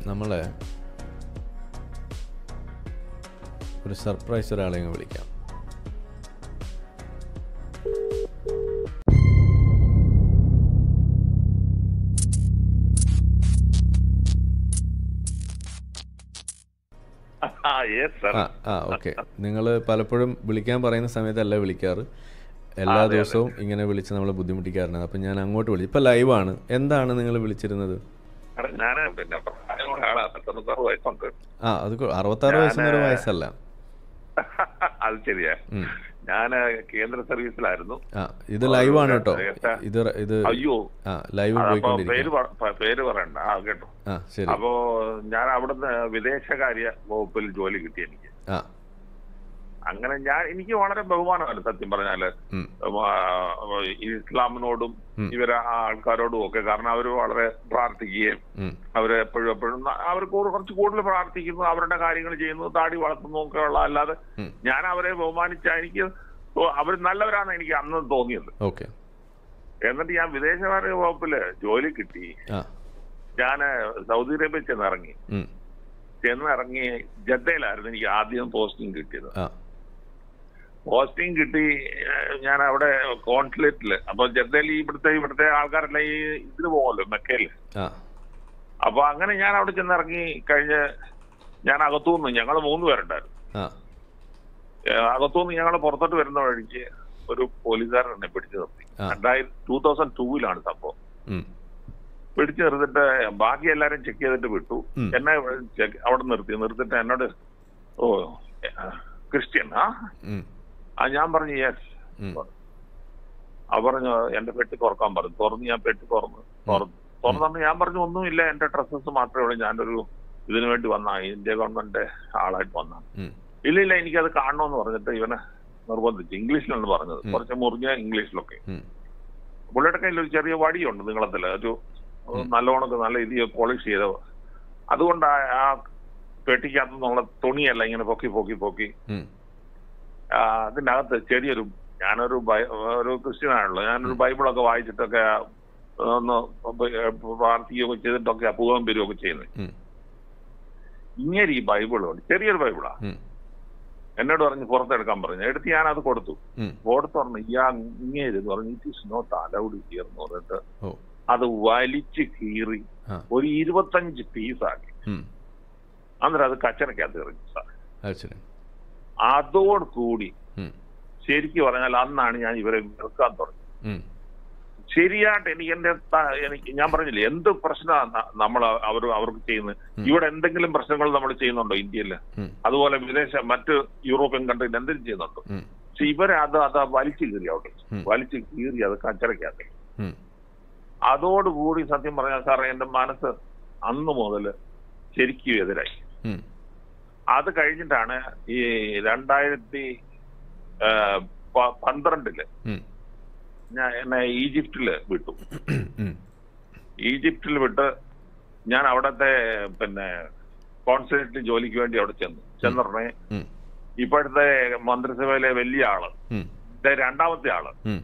നമ്മളെ ഒരു സർപ്രൈസ് ഒരാളെ അങ്ങ് വിളിക്കാം ആ യെസ് സർ ആ ആ ഓക്കെ നിങ്ങൾ പലപ്പോഴും വിളിക്കാൻ പറയുന്ന സമയത്തല്ല വിളിക്കാറ് എല്ലാ ദിവസവും ഇങ്ങനെ വിളിച്ച് നമ്മളെ ബുദ്ധിമുട്ടിക്കാറുണ്ട് അപ്പം ഞാൻ അങ്ങോട്ട് വിളിച്ചു ഇപ്പം ലൈവാണ് എന്താണ് നിങ്ങൾ വിളിച്ചിരുന്നത് ഞാൻ പിന്നെ പ്രായമുള്ള ആളാ പത്തൊമ്പത്താറ് വയസ്സുണ്ട് ആ അത് കൊ- അറുപത്താറ് വയസ്സൊന്നും ഒരു വയസ്സല്ല അത് ശരിയാ ഉം. ഞാൻ കേന്ദ്ര സർവീസിലായിരുന്നു ആ ഇത് ലൈവാണ് കേട്ടോ എത്ര- ഇത് ര- ഇത് അയ്യോ ആ ലൈവ് അതപ്പോ പേര് പോയിക്കൊണ്ടിരിക്കും പറ- പ- പേര് പറയണ്ട ആ കേട്ടോ ആ ശരി അപ്പോ ഞാൻ അവിടുന്ന് വിദേശകാര്യ വകുപ്പിൽ ജോലി കിട്ടി എനിക്ക് ആ അങ്ങനെ ഞാൻ എനിക്ക് വളരെ ബഹുമാനമാണ് സത്യം പറഞ്ഞാല് ഉം, ആ, ഈ ഇസ്ലാമിനോടും ഉം. ഇവരെ ആ ആൾക്കാരോടും ഒക്കെ കാരണം അവർ വളരെ പ്രാർത്ഥിക്കുകയും ഉം, അവര് എപ്പോഴും എപ്പോഴും ന- അവർ കൂ- കുറച്ച് കൂടുതൽ പ്രാർത്ഥിക്കുന്നു അവരുടെ കാര്യങ്ങൾ ചെയ്യുന്നു താടി വളർത്തുന്നു ഒക്കെ ഉള്ള അല്ലാതെ ഉം. ഞാൻ അവരെ ബഹുമാനിച്ച എനിക്ക് അവർ നല്ലവരാണെന്ന് എനിക്ക് അന്ന് തോന്നിയത് ഓക്കെ എന്നിട്ട് ഞാൻ വിദേശകാര്യ വകുപ്പില് ജോലി കിട്ടി ആ ഞാൻ സൗദി അറേബ്യ ചെന്നിറങ്ങി ഉം, ചെന്നിറങ്ങി ജദ്ദയിലായിരുന്നു എനിക്ക് ആദ്യം പോസ്റ്റിംഗ് കിട്ടിയത് ആ പോസ്റ്റിംഗ് കിട്ടി ഏഹ്, ഞാൻ അവിടെ കോൺസുലേറ്റില് അപ്പൊ ജദ്ദയിൽ ഈ ഇവിടുത്തെ ഇവിടുത്തെ ആൾക്കാരെല്ലാം ഈ ഇതിന് പോകുമല്ലോ മെക്കയില് ആ അപ്പൊ അങ്ങനെ ഞാൻ അവിടെ ചെന്നിറങ്ങി കഴിഞ്ഞ് ഞാൻ അകത്തുനിന്ന് ഞങ്ങൾ മൂന്ന് പേരുണ്ടായിരുന്നു ആ ഏഹ് അകത്തുനിന്ന് ഞങ്ങൾ പുറത്തോട്ട് വരുന്ന വഴിക്ക് ഒരു പോലീസുകാരൻ എന്നെ പിടിച്ചു നിർത്തി ആ. രണ്ടായിരത്തി ടൂ തൗസൻഡ് ടൂവിലാണ് സംഭവം ഉം, പിടിച്ചു നിർത്തിട്ട് ബാക്കി എല്ലാരും ചെക്ക് ചെയ്തിട്ട് വിട്ടു ഉം. എന്നെ check- അവിടെ നിർത്തി നിർത്തിട്ട് എന്നോട് ഓ ഏഹ്, ക്രിസ്ത്യൻ ആ ഉം, ആ ഞാൻ പറഞ്ഞു യെസ് ഉം, ആ പറഞ്ഞു എന്റെ പെട്ടി തുറക്കാൻ പറഞ്ഞു തുറന്ന് ഞാൻ പെട്ടി തുറന്ന് തുറന്നു തുറന്നു ഞാൻ പറഞ്ഞു ഒന്നുമില്ല എന്റെ ഡ്രസ്സസ് മാത്രമേ ഉള്ളൂ ഞാനൊരു ഇതിനു വേണ്ടി വന്ന ഇന്ത്യ ഗവൺമെന്റ് ആളായിട്ട് വന്ന ഉം, ഇല്ല ഇല്ല എനിക്കത് കാണണമെന്ന് പറഞ്ഞിട്ട് ഇവനെ നിർബന്ധിച്ചു ഇംഗ്ലീഷിലാണ് പറഞ്ഞത് ഉം. കുറച്ച് മുറിഞ്ഞ ഇംഗ്ലീഷിലൊക്കെ ഉം, പുള്ളിയുടെ കയ്യിൽ ഒരു ചെറിയ വടിയുണ്ട് നീളത്തില് ഒരു നല്ലോണക്ക് നല്ല ഇത് പോളിഷ് ചെയ്ത അതുകൊണ്ട് ആ- ആ പെട്ടിക്കകത്തു നിന്നുള്ള തുണിയല്ല ഇങ്ങനെ പൊക്കി പൊക്കി പൊക്കി ഉം, ആ, അതിനകത്ത് ചെറിയൊരു ഞാനൊരു ബൈ- ഒരു ക്രിസ്ത്യനാണല്ലോ ഞാനൊരു ബൈബിളൊക്കെ വായിച്ചിട്ടൊക്കെ ഒന്ന് പ്രാർത്ഥിക്കുകയൊക്കെ ചെയ്തിട്ടൊക്കെ അപൂർവം വരികയൊക്കെ ചെയ്യുന്നത് ഉം, ഇങ്ങനെ ഈ ബൈബിളുണ്ട് ചെറിയൊരു ബൈബിളാ ഉം, എന്നോട് പറഞ്ഞ് പുറത്തെടുക്കാൻ പറഞ്ഞു എടുത്ത് ഞാൻ അത് കൊടുത്തു ഉം. കൊടുത്തു പറഞ്ഞു ഇയാ ഇങ്ങനെ പറഞ്ഞു it is not allowed here എന്ന് പറഞ്ഞിട്ട് ഓ അത് വലിച്ച് കീറി ആ ഒരു ഇരുപത്തഞ്ച് പീസാക്കി ഉം, അന്നേരം അത് കച്ചറക്കകത്ത് എറിഞ്ഞു സാർ അത് ശരി അതോട് കൂടി ഉം, ശരിക്കും പറഞ്ഞാൽ അന്നാണ് ഞാൻ ഇവരെ വെറുക്കാൻ തുടങ്ങി ഉം, ശരിയായിട്ട് എനിക്ക് എന്റെ ത- എനിക്ക് ഞാൻ പറഞ്ഞില്ലേ എന്ത് പ്രശ്നമാണ് നമ്മൾ അവർ അവർക്ക് ചെയ്യുന്നത് ഇവിടെ എന്തെങ്കിലും പ്രശ്നങ്ങൾ നമ്മൾ ചെയ്യുന്നുണ്ടോ ഇന്ത്യയിൽ ഉം, അതുപോലെ വിദേശ മറ്റ് യൂറോപ്യൻ കൺട്രിയിൽ എന്തെങ്കിലും ചെയ്യുന്നുണ്ടോ ഉം, പക്ഷെ ഇവരെ അത് അത് വലിച്ചു കീറി അവിടെ ഉം. വലിച്ചു കീറി അത് കച്ചറയ്ക്കകത്ത് ഉം, അതോടുകൂടി സത്യം പറഞ്ഞാൽ സാറേ എന്റെ മനസ്സ് അന്ന് മുതൽ ശരിക്കും എതിരായി ഉം, അത് കഴിഞ്ഞിട്ടാണ് ഈ രണ്ടായിരത്തി ആ, പ- പന്ത്രണ്ടില് ഉം, ഞാൻ എന്നെ ഈജിപ്തില് വിട്ടു ഉം, ഈജിപ്തിൽ വിട്ട് ഞാൻ അവിടത്തെ പിന്നെ കോൺസുലേറ്റ് ജോലിക്ക് വേണ്ടി അവിടെ ചെന്നു ചെന്നുടനെ ഉം, ഇപ്പോഴത്തെ മന്ത്രിസഭയിലെ വലിയ ആള് ഉം, ദേ രണ്ടാമത്തെ ആള് ഉം,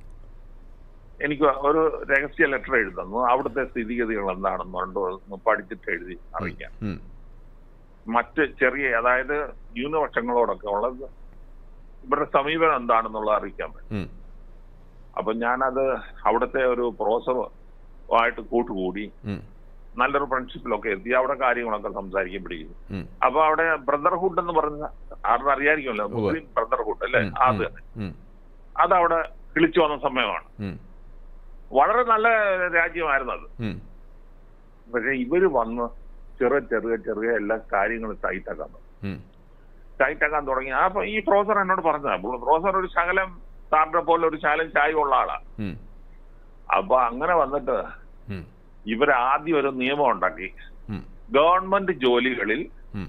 എനിക്ക് ഒരു രഹസ്യ ലെറ്റർ എഴുതുന്നു അവിടുത്തെ സ്ഥിതിഗതികൾ എന്താണെന്ന് പറഞ്ഞിട്ട് ഒന്ന് പഠിച്ചിട്ട് എഴുതി അറിയിക്കാം ഉം, മറ്റ് ചെറിയ അതായത് ന്യൂനപക്ഷങ്ങളോടൊക്കെ ഉള്ളത് ഇവരുടെ സമീപനം എന്താണെന്നുള്ളത് അറിയിക്കാൻ പറ്റും ഉം, അപ്പൊ ഞാനത് അവിടുത്തെ ഒരു പ്രോസവ് ആയിട്ട് കൂട്ടുകൂടി ഉം, നല്ലൊരു ഫ്രണ്ട്ഷിപ്പിലൊക്കെ എത്തി അവിടെ കാര്യങ്ങളൊക്കെ സംസാരിക്കാൻ പിടിക്കുന്നു ഉം, അപ്പൊ അവിടെ ബ്രദർഹുഡ് എന്ന് പറഞ്ഞ ആരും അറിയായിരിക്കുമല്ലോ മുസ്ലിം ബ്രദർഹുഡ് അല്ലേ ഉം, അത് ഉം, അതവിടെ കിളിച്ചു വന്ന സമയമാണ് ഉം, വളരെ നല്ല രാജ്യമായിരുന്നു അത് ഉം, പക്ഷെ ഇവര് വന്ന് ചെറിയ ചെറിയ ചെറിയ എല്ലാ കാര്യങ്ങളും ടൈറ്റാക്കാൻ തുടങ്ങി ഉം, ടൈറ്റാക്കാൻ തുടങ്ങി അപ്പൊ ഈ പ്രൊഫസർ എന്നോട് പറഞ്ഞ പ്രൊഫസർ ഒരു ശകലം സാറിനെ പോലെ ഒരു ശകലം ചായ ഉള്ള ആളാ ഉം, അപ്പൊ അങ്ങനെ വന്നിട്ട് ഉം, ഇവർ ആദ്യം ഒരു നിയമം ഉണ്ടാക്കി ഉം, ഗവൺമെന്റ് ജോലികളിൽ ഉം.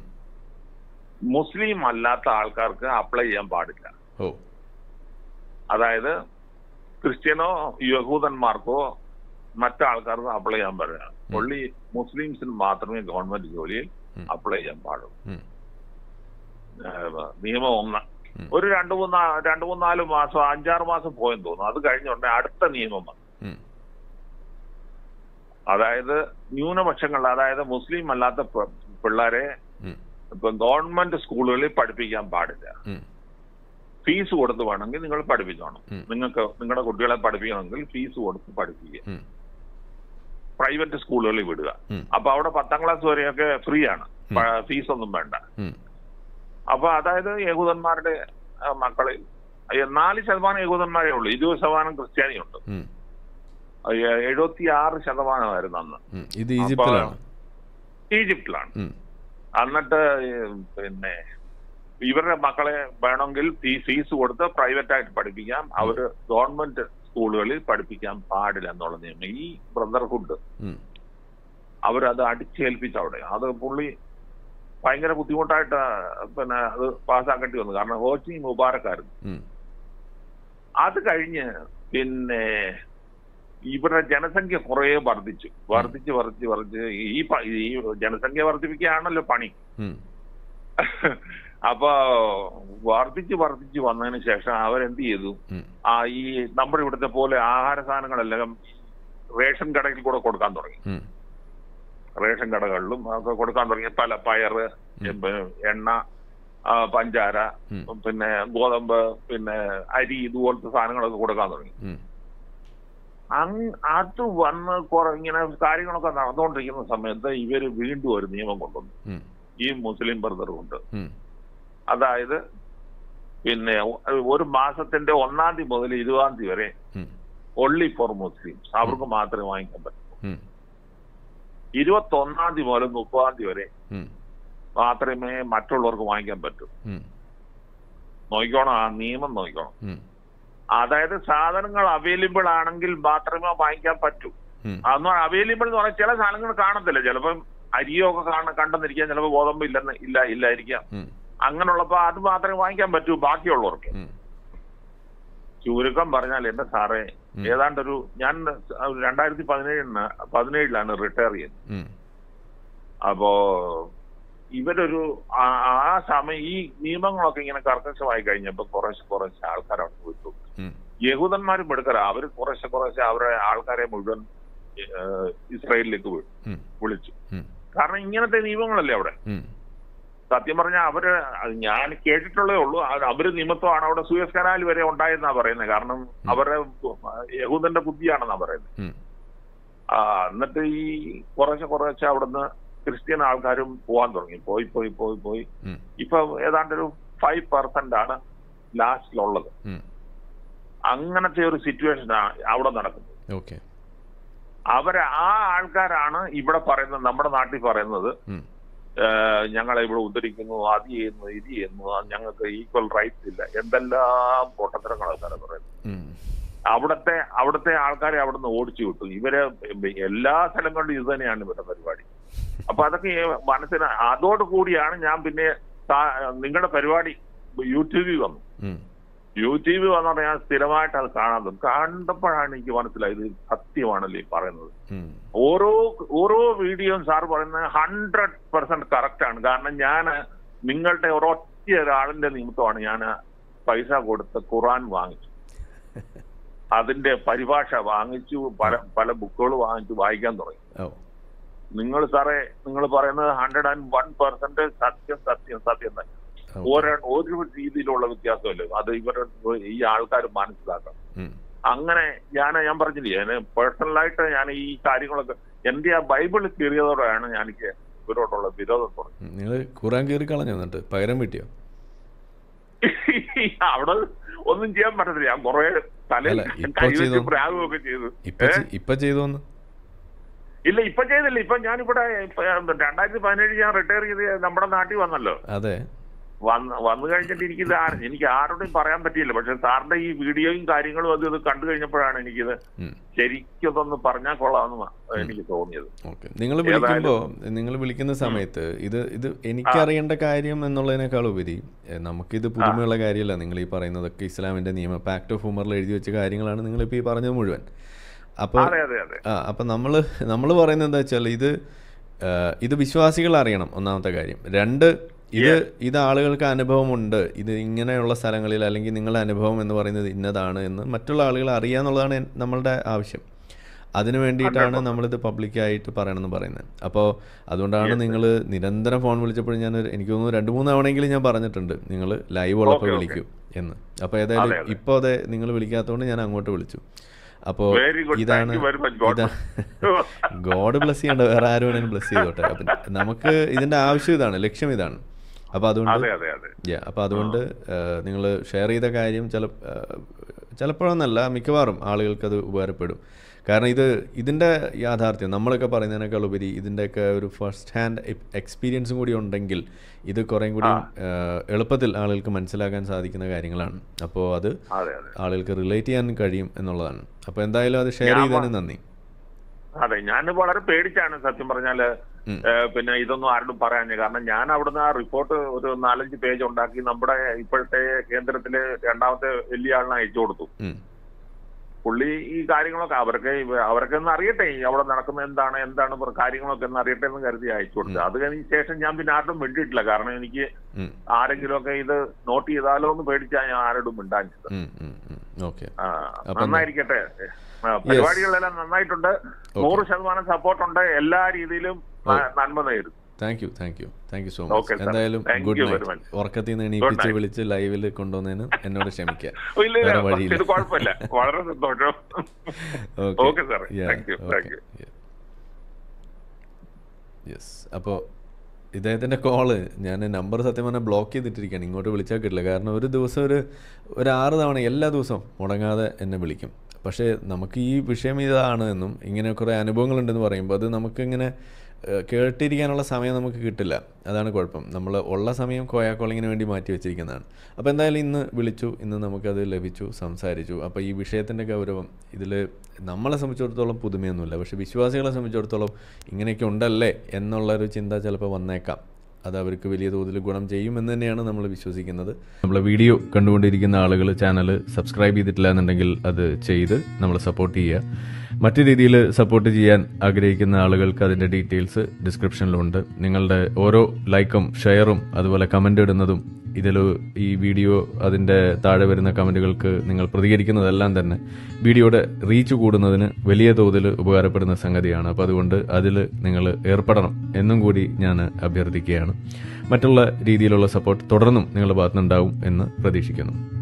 മുസ്ലിം അല്ലാത്ത ആൾക്കാർക്ക് അപ്ലൈ ചെയ്യാൻ പാടില്ല ഓ അതായത് ക്രിസ്ത്യനോ യഹൂദന്മാർക്കോ മറ്റാൾക്കാർക്കോ അപ്ലൈ ചെയ്യാൻ പാടില്ല ഒള്ളി മുസ്ലിംസിന് മാത്രമേ ഗവൺമെന്റ് ജോലിയിൽ ഉം. അപ്ലൈ ചെയ്യാൻ പാടുള്ളൂ ഉം, ഏഹ് നിയമം ഒന്ന് ഉം. ഒരു രണ്ടു മൂന്ന് രണ്ടു മൂന്നാല് മാസം അഞ്ചാറ് മാസം പോയെന്ന് തോന്നുന്നു അത് കഴിഞ്ഞുണ്ടെ അടുത്ത നിയമം വന്നു ഉം, അതായത് ന്യൂനപക്ഷങ്ങൾ അതായത് മുസ്ലിം അല്ലാത്ത പി- പിള്ളേരെ ഉം. ഇപ്പൊ ഗവൺമെന്റ് സ്കൂളുകളിൽ പഠിപ്പിക്കാൻ പാടില്ല ഉം. ഫീസ് കൊടുത്ത് വേണമെങ്കിൽ നിങ്ങൾ പഠിപ്പിച്ചോണം ഉം. നിങ്ങൾക്ക് നിങ്ങളുടെ കുട്ടികളെ പഠിപ്പിക്കണമെങ്കിൽ ഫീസ് കൊടുത്ത് പഠിപ്പിക്കുക ഉം. പ്രൈവറ്റ് സ്കൂളുകളിൽ വിടുക ഉം. അപ്പൊ അവിടെ പത്താം ക്ലാസ് വരെയൊക്കെ ഫ്രീ ആണ് ഉം. ഫീസ് ഒന്നും വേണ്ട ഉം. അപ്പൊ അതായത് യഹൂദന്മാരുടെ ആ, മക്കളിൽ അയ്യ, നാല് ശതമാനം യഹൂദന്മാരേ ഉള്ളൂ ഇരുപത് ശതമാനം ക്രിസ്ത്യാനിയുണ്ട് ഉം. എഴുപത്തി ആറ് ശതമാനമായിരുന്നു അന്ന് ഉം. ഇത് ഈജിപ്തിലാണ് ഈജിപ്തിലാണ് ഉം. എന്നിട്ട് ഈ പിന്നെ ഇവരുടെ മക്കളെ വേണമെങ്കിൽ ഫീ ഫീസ് കൊടുത്ത് പ്രൈവറ്റ് ആയിട്ട് പഠിപ്പിക്കാം അവര് ഗവൺമെന്റ് സ്കൂളുകളിൽ പഠിപ്പിക്കാൻ പാടില്ല എന്നുള്ള നിയമം ഈ ബ്രദർഹുഡ് ഉം. അവരത് അടിച്ചേൽപ്പിച്ച അവിടെ അത് പുള്ളി ഭയങ്കര ബുദ്ധിമുട്ടായിട്ട് പിന്നെ അത് പാസ്സാക്കേണ്ടി വന്നു കാരണം ഹോച്ചി മുബാറക്കായിരുന്നു ഉം. അത് കഴിഞ്ഞ് പിന്നെ ഇവരുടെ ജനസംഖ്യ കുറേ വർദ്ധിച്ചു വർദ്ധിച്ച് വർദ്ധിച്ച് വർദ്ധിച്ച് ഈ പ- ഈ ജനസംഖ്യ വർദ്ധിപ്പിക്കുകയാണല്ലോ പണി ഉം. അപ്പൊ വർദ്ധിച്ച് വർദ്ധിച്ച് വന്നതിന് ശേഷം അവരെന്ത് ചെയ്തു ഉം. ആ ഈ നമ്മുടെ ഇവിടുത്തെ പോലെ ആഹാര സാധനങ്ങളെല്ലാം റേഷൻ കടയിൽ കൂടെ കൊടുക്കാൻ തുടങ്ങി ഉം. റേഷൻ കടകളിലും ഒക്കെ കൊടുക്കാൻ തുടങ്ങി പല പയറ് എണ്ണ ആ, പഞ്ചാര ഉം. പിന്നെ ഗോതമ്പ് പിന്നെ അരി ഇതുപോലത്തെ സാധനങ്ങളൊക്കെ കൊടുക്കാൻ തുടങ്ങി ഉം. അങ് അത് വന്ന് കുറെ ഇങ്ങനെ കാര്യങ്ങളൊക്കെ നടന്നുകൊണ്ടിരിക്കുന്ന സമയത്ത് ഇവര് വീണ്ടും ഒരു നിയമം കൊണ്ടുവന്നു ഉം. ഈ മുസ്ലിം ബ്രദർ കൊണ്ട് ഉം. അതായത് പിന്നെ ഒരു മാസത്തിന്റെ ഒന്നാം തീയതി മുതൽ ഇരുപതാം തീയതി വരെ ഉം. ഒൺലി ഫോർ മുസ്ലിംസ് അവർക്ക് മാത്രമേ വാങ്ങിക്കാൻ പറ്റൂ ഉം. ഇരുപത്തി ഒന്നാം തീയതി മുതൽ മുപ്പതാം തീയതി വരെ ഉം. മാത്രമേ മറ്റുള്ളവർക്ക് വാങ്ങിക്കാൻ പറ്റൂ ഉം. നോക്കിക്കോണം ആ നിയമം നോക്കിക്കോണം ഉം. അതായത് സാധനങ്ങൾ അവൈലബിൾ ആണെങ്കിൽ മാത്രമേ വാങ്ങിക്കാൻ പറ്റൂ ഉം. അന്ന് അവൈലബിൾ എന്ന് പറഞ്ഞാൽ ചില സാധനങ്ങൾ കാണത്തില്ല ചിലപ്പം അരിയോ ഒക്കെ കാണ കണ്ടെന്നിരിക്കാം ചിലപ്പോൾ ഗോതമ്പ് ഇല്ലെന്ന് ഇല്ല ഇല്ലായിരിക്കാം ഉം. അങ്ങനെയുള്ളപ്പോ അത് മാത്രമേ വാങ്ങിക്കാൻ പറ്റൂ ബാക്കിയുള്ളവർക്ക് ഉം. ചുരുക്കം പറഞ്ഞാൽ എന്റെ സാറേ ഉം. ഏതാണ്ടൊരു ഞാൻ രണ്ടായിരത്തി പതിനേഴിന് പതിനേഴിലാണ് റിട്ടയർ ചെയ്യുന്നത് ഉം. അപ്പോ ഇവരൊരു ആ- ആ സമയം ഈ നിയമങ്ങളൊക്കെ ഇങ്ങനെ കർക്കശമായി കഴിഞ്ഞപ്പോ കുറേശ്ശെ കുറേശ്ശെ ആൾക്കാർ അവിടെ വിട്ടു ഉം. യഹൂദന്മാരും എടുക്കല അവര് കുറേശ്ശെ കുറേശ്ശെ അവരുടെ ആൾക്കാരെ മുഴുവൻ ഏഹ്, ഇസ്രായേലിലേക്ക് വി- ഉം. വിളിച്ചു ഉം. കാരണം ഇങ്ങനത്തെ നിയമങ്ങളല്ലേ അവിടെ ഉം. സത്യം പറഞ്ഞാൽ അവര് അത് ഞാൻ കേട്ടിട്ടുള്ളേ ഉള്ളൂ അത് അവര് നിമിത്തമാണ് അവിടെ സൂയസ് കനാൽ വരെ ഉണ്ടായെന്നാ പറയുന്നത് കാരണം അവരുടെ യഹൂദന്റെ ബുദ്ധിയാണെന്നാ പറയുന്നത് ഉം. ആ എന്നിട്ട് ഈ കുറേശ്ശെ കുറേശ്ശെ അവിടുന്ന് ക്രിസ്ത്യൻ ആൾക്കാരും പോവാൻ തുടങ്ങി പോയി പോയി പോയി പോയി ഉം. ഇപ്പൊ ഏതാണ്ട് ഒരു ഫൈവ് പെർസെന്റ് ആണ് ലാസ്റ്റിലുള്ളത് ഉം. അങ്ങനത്തെ ഒരു സിറ്റുവേഷൻ അവിടെ നടക്കുന്നത് ഓക്കെ അവര് ആ ആൾക്കാരാണ് ഇവിടെ പറയുന്നത് നമ്മുടെ നാട്ടിൽ പറയുന്നത് ഉം. ഏഹ് ഞങ്ങളെ ഇവിടെ ഉദ്ധരിക്കുന്നു അത് ചെയ്യുന്നു ഇത് ചെയ്യുന്നു ആ ഞങ്ങൾക്ക് ഈക്വൽ റൈറ്റ്സ് ഇല്ല എന്തെല്ലാം പൊട്ടത്തരങ്ങളാണ് സാറേ പറയുന്നത് ഉം. അവിടുത്തെ അവിടുത്തെ ആൾക്കാരെ അവിടുന്ന് ഓടിച്ചു വിട്ടു ഇവര് എല്ലാ സ്ഥലങ്ങളിലും ഇത് തന്നെയാണ് ഇവരുടെ പരിപാടി അപ്പൊ അതൊക്കെ മനസ്സിന് അതോട് കൂടിയാണ് ഞാൻ പിന്നെ താ- നിങ്ങളുടെ പരിപാടി യൂട്യൂബിൽ വന്നു ഉം. യൂട്യൂബിൽ വന്നപ്പോൾ ഞാൻ സ്ഥിരമായിട്ട് അത് കാണാൻ തുടങ്ങി കണ്ടപ്പോഴാണ് എനിക്ക് മനസ്സിലായത് ഇത് സത്യമാണല്ലേ ഈ പറയുന്നത് ഉം. ഓരോ ഓരോ വീഡിയോയും സാർ പറയുന്നത് ഹൺഡ്രഡ് പെർസെന്റ് കറക്റ്റ് ആണ് കാരണം ഞാൻ നിങ്ങളുടെ ഒരൊറ്റ ഒരാളിന്റെ നിമിത്തമാണ് ഞാൻ പൈസ കൊടുത്ത് ഖുറാൻ വാങ്ങിച്ചു അതിന്റെ പരിഭാഷ വാങ്ങിച്ചു പല പല ബുക്കുകൾ വാങ്ങിച്ചു വായിക്കാൻ തുടങ്ങി ഓ നിങ്ങൾ സാറേ നിങ്ങൾ പറയുന്നത് ഹൺഡ്രഡ് ആൻഡ് വൺ പെർസെന്റ് സത്യം സത്യം സത്യം തന്നെ ഓക്കെ. ഓരോ ഒരു രീതിയിലുള്ള വ്യത്യാസമല്ലേ അത് ഇവരുടെ ഈ ആൾക്കാർ മനസ്സിലാക്കണം ഉം. അങ്ങനെ ഞാൻ ഞാൻ പറഞ്ഞില്ലേ ഞാൻ പേഴ്സണലായിട്ട് ഞാൻ ഈ കാര്യങ്ങളൊക്കെ എന്റെ ആ ബൈബിൾ കീറിയതോടെയാണ് ഞാൻ എനിക്ക് ഇവരോടുള്ള വിരോധം തുടങ്ങി ഉം. നിങ്ങൾ ഖുറാൻ കീറി കളഞ്ഞു എന്നിട്ട് പകരം വീട്ടിയോ അവിടെ ഒന്നും ചെയ്യാൻ പറ്റത്തില്ല ഞാൻ കുറെ തലയിൽ അല്ല, ഇപ്പൊ കൈവച്ച് ചെയ്തോ? പ്രാഗമൊക്കെ ചെയ്തു ഇപ്പൊ ചെ- ഇപ്പൊ ചെയ്തോന്ന് ഇല്ല ഇപ്പൊ ചെയ്തില്ല ഇപ്പൊ ഞാനിവിടെ ഇപ്പൊ രണ്ടായിരത്തി പതിനേഴ് ഞാൻ റിട്ടയർ ചെയ്ത് നമ്മുടെ നാട്ടിൽ വന്നല്ലോ അതെ വന്ന് വന്നു കഴിഞ്ഞിട്ട് എനിക്കിത് ആ- എനിക്ക് ആരോടും പറയാൻ പറ്റിയില്ല പക്ഷെ സാറിന്റെ ഈ വീഡിയോയും കാര്യങ്ങളും അത് ഇത് കണ്ടു കഴിഞ്ഞപ്പോഴാണ് എനിക്കിത് ഉം. ശരിക്കും പറഞ്ഞാൽ കൊള്ളാമെന്ന് മ- എനിക്ക് തോന്നിയത് ഓക്കെ നിങ്ങൾ വിളിക്കുമ്പോൾ നിങ്ങൾ വിളിക്കുന്ന സമയത്ത് ഇത് ഇത് എനിക്കറിയേണ്ട കാര്യം എന്നുള്ളതിനേക്കാൾ ഉപരി എ, നമുക്കിത് പുതുമയുള്ള കാര്യമല്ല നിങ്ങൾ ഈ പറയുന്നതൊക്കെ ഇസ്ലാമിന്റെ നിയമം പാക്ട് ഓഫ് ഹുമറിൽ എഴുതി വെച്ച കാര്യങ്ങളാണ് നിങ്ങളിപ്പോൾ ഈ പറഞ്ഞത് മുഴുവൻ അപ്പോൾ അതെ അതെ അതെ ആ അപ്പം നമ്മൾ നമ്മൾ പറയുന്നത് എന്താ വെച്ചാൽ ഇത് ആ, ഇത് വിശ്വാസികൾ അറിയണം ഒന്നാമത്തെ കാര്യം രണ്ട് ഇത് ഇത് ആളുകൾക്ക് അനുഭവമുണ്ട് ഇത് ഇങ്ങനെയുള്ള സ്ഥലങ്ങളിൽ അല്ലെങ്കിൽ നിങ്ങളുടെ അനുഭവം എന്ന് പറയുന്നത് ഇന്നതാണ് എന്ന് മറ്റുള്ള ആളുകൾ അറിയാന്നുള്ളതാണ് എൻ- നമ്മളുടെ ആവശ്യം അതിന് വേണ്ടിയിട്ടാണ് നമ്മളിത് പബ്ലിക്കായിട്ട് പറയണമെന്ന് പറയുന്നത് അപ്പോൾ അതുകൊണ്ടാണ് നിങ്ങൾ നിരന്തരം ഫോൺ വിളിച്ചപ്പോൾ ഞാൻ ഒരു- എനിക്ക് തോന്നുന്നു രണ്ട് മൂന്ന് തവണയെങ്കിലും ഞാൻ പറഞ്ഞിട്ടുണ്ട് നിങ്ങൾ ലൈവ് ഉള്ളപ്പോൾ Okay, okay. വിളിക്കൂ എന്ന് അപ്പോൾ ഏതായാലും അതെ, അതെ. ഇപ്പോൾ അതെ നിങ്ങൾ വിളിക്കാത്തതുകൊണ്ട് ഞാൻ അങ്ങോട്ട് വിളിച്ചു അപ്പോൾ വെരി ഗുഡ് ഇതാണ് thank you very much god ഇതാ ഗോഡ് ബ്ലസ് ചെയ്യണ്ട വേറെ ആരും വേണമെങ്കിലും ബ്ലസ് ചെയ്തോട്ടെ അപ്പം നമുക്ക് ഇതിന്റെ ആവശ്യം ഇതാണ് ലക്ഷ്യം ഇതാണ് അപ്പോൾ അതുകൊണ്ട് അതെ അതെ അതെ യാ അപ്പോൾ അതുകൊണ്ട് നിങ്ങൾ ഷെയർ ചെയ്ത കാര്യം ചില ചിലപ്പോഴൊന്നല്ല മിക്കവാറും ആളുകൾക്ക് അത് ഉപകാരപ്പെടും കാരണം ഇത് ഇതിൻ്റെ യാഥാർത്ഥ്യം നമ്മളൊക്കെ പറയുന്നതിനേക്കാൾ ഉപരി ഇതിൻ്റെയൊക്കെ ഒരു ഫസ്റ്റ് ഹാൻഡ് എക്സ്പീരിയൻസും കൂടി ഉണ്ടെങ്കിൽ ഇത് കുറേം കൂടി ഏഹ്, എളുപ്പത്തിൽ ആളുകൾക്ക് മനസ്സിലാക്കാൻ സാധിക്കുന്ന കാര്യങ്ങളാണ് അപ്പോൾ അത് അതെ അതെ ആളുകൾക്ക് റിലേറ്റ് ചെയ്യാൻ കഴിയും എന്നുള്ളതാണ് അപ്പോൾ എന്തായാലും അത് ഷെയർ ചെയ്തതിന് നന്ദി അതെ ഞാൻ വളരെ പേടിച്ചാണ് സത്യം പറഞ്ഞാല് ഉം. ഏഹ്, പിന്നെ ഇതൊന്നും ആരോടും പറയാഞ്ഞ കാരണം ഞാൻ അവിടുന്ന് ആ റിപ്പോർട്ട് ഒരു നാലഞ്ച് പേജ് ഉണ്ടാക്കി നമ്മുടെ ഇപ്പോഴത്തെ കേന്ദ്രത്തിലെ രണ്ടാമത്തെ വലിയ ആളിനെ അയച്ചു കൊടുത്തു ഉം. പുള്ളി ഈ കാര്യങ്ങളൊക്കെ അവർക്ക് ഇവ- അവർക്ക് ഒന്ന് അറിയട്ടെ ഈ അവിടെ നടക്കുന്ന എന്താണ് എന്താണ് ഇവർ കാര്യങ്ങളൊക്കെ ഒന്ന് അറിയട്ടെ എന്ന് കരുതി അയച്ചു കൊടുത്തു അത് കഴിഞ്ഞ ശേഷം ഞാൻ പിന്നെ ആരോടും മിണ്ടിയിട്ടില്ല കാരണം എനിക്ക് ഉം. ആരെങ്കിലും ഒക്കെ ഇത് നോട്ട് ചെയ്താലോ എന്ന് പേടിച്ചാ ഞാൻ ആരോടും മിണ്ടാഞ്ഞത് ഉം. ഉം. ഉം. ഓക്കെ ആ, അപ്പം നന്നായിരിക്കട്ടെ ആ, പരിപാടികളെല്ലാം നന്നായിട്ടുണ്ട് നൂറ് ശതമാനം സപ്പോർട്ട് ഉണ്ട് എല്ലാ രീതിയിലും ന- നന്മ നേരും thank you thank you thank you so Okay, much sir. എന്തായാലും Thank good you very night much. ഉറക്കത്തിൽ നിന്ന് എണീപ്പിച്ച് night. വിളിച്ച് ലൈവിൽ കൊണ്ടുവന്നതിന് എന്നോട് ക്ഷമിക്കുക ഓ, ഇല്ല വേറെ ഇല്ല വഴിയില്ല. ഇത് കുഴപ്പമില്ല വളരെ സന്തോഷം okay sir thank you thank you yes അപ്പോൾ ഇദ്ദേഹത്തിൻ്റെ കോള് ഞാൻ നമ്പർ സത്യം പറഞ്ഞാൽ ബ്ലോക്ക് ചെയ്തിട്ടിരിക്കുകയാണ് ഇങ്ങോട്ട് വിളിച്ചാൽ കിട്ടില്ല കാരണം ഒരു ദിവസം ഒരു ഒരു ആറ് തവണ എല്ലാ ദിവസവും മുടങ്ങാതെ എന്നെ വിളിക്കും പക്ഷേ നമുക്ക് ഈ വിഷയം ഇതാണ് എന്നും ഇങ്ങനെ കുറേ അനുഭവങ്ങളുണ്ടെന്ന് പറയുമ്പോൾ അത് നമുക്കിങ്ങനെ ഏഹ്, കേട്ടിരിക്കാനുള്ള സമയം നമുക്ക് കിട്ടില്ല അതാണ് കുഴപ്പം നമ്മൾ ഉള്ള സമയം കോയാ കോളിങ്ങിന് വേണ്ടി മാറ്റി വെച്ചിരിക്കുന്നതാണ് അപ്പോൾ എന്തായാലും ഇന്ന് വിളിച്ചു ഇന്ന് നമുക്കത് ലഭിച്ചു സംസാരിച്ചു അപ്പോൾ ഈ വിഷയത്തിൻ്റെ ഗൗരവം ഇതിൽ നമ്മളെ സംബന്ധിച്ചിടത്തോളം പുതുമയൊന്നുമില്ല പക്ഷേ വിശ്വാസികളെ സംബന്ധിച്ചിടത്തോളം ഇങ്ങനെയൊക്കെ ഉണ്ടല്ലേ എന്നുള്ളൊരു ചിന്ത ചിലപ്പോൾ വന്നേക്കാം അത് അവർക്ക് വലിയ തോതിൽ ഗുണം ചെയ്യുമെന്ന് തന്നെയാണ് നമ്മൾ വിശ്വസിക്കുന്നത് നമ്മളെ വീഡിയോ കണ്ടുകൊണ്ടിരിക്കുന്ന ആളുകൾ ചാനൽ സബ്സ്ക്രൈബ് ചെയ്തിട്ടില്ല എന്നുണ്ടെങ്കിൽ അത് ചെയ്ത് നമ്മൾ സപ്പോർട്ട് ചെയ്യുക മറ്റു രീതിയിൽ സപ്പോർട്ട് ചെയ്യാൻ ആഗ്രഹിക്കുന്ന ആളുകൾക്ക് അതിൻ്റെ ഡീറ്റെയിൽസ് ഡിസ്ക്രിപ്ഷനിലുണ്ട് നിങ്ങളുടെ ഓരോ ലൈക്കും ഷെയറും അതുപോലെ കമൻ്റ് ഇടുന്നതും ഇതിൽ ഈ വീഡിയോ അതിൻ്റെ താഴെ വരുന്ന കമൻറ്റുകൾക്ക് നിങ്ങൾ പ്രതികരിക്കുന്നതെല്ലാം തന്നെ വീഡിയോയുടെ റീച്ച് കൂടുന്നതിന് വലിയ തോതിൽ ഉപകാരപ്പെടുന്ന സംഗതിയാണ് അപ്പോൾ അതുകൊണ്ട് അതിൽ നിങ്ങൾ ഏർപ്പെടണം എന്നും കൂടി ഞാൻ അഭ്യർത്ഥിക്കുകയാണ് മറ്റുള്ള രീതിയിലുള്ള സപ്പോർട്ട് തുടർന്നും നിങ്ങളുടെ ഭാഗത്തുനിന്നുണ്ടാവും എന്ന് പ്രതീക്ഷിക്കുന്നു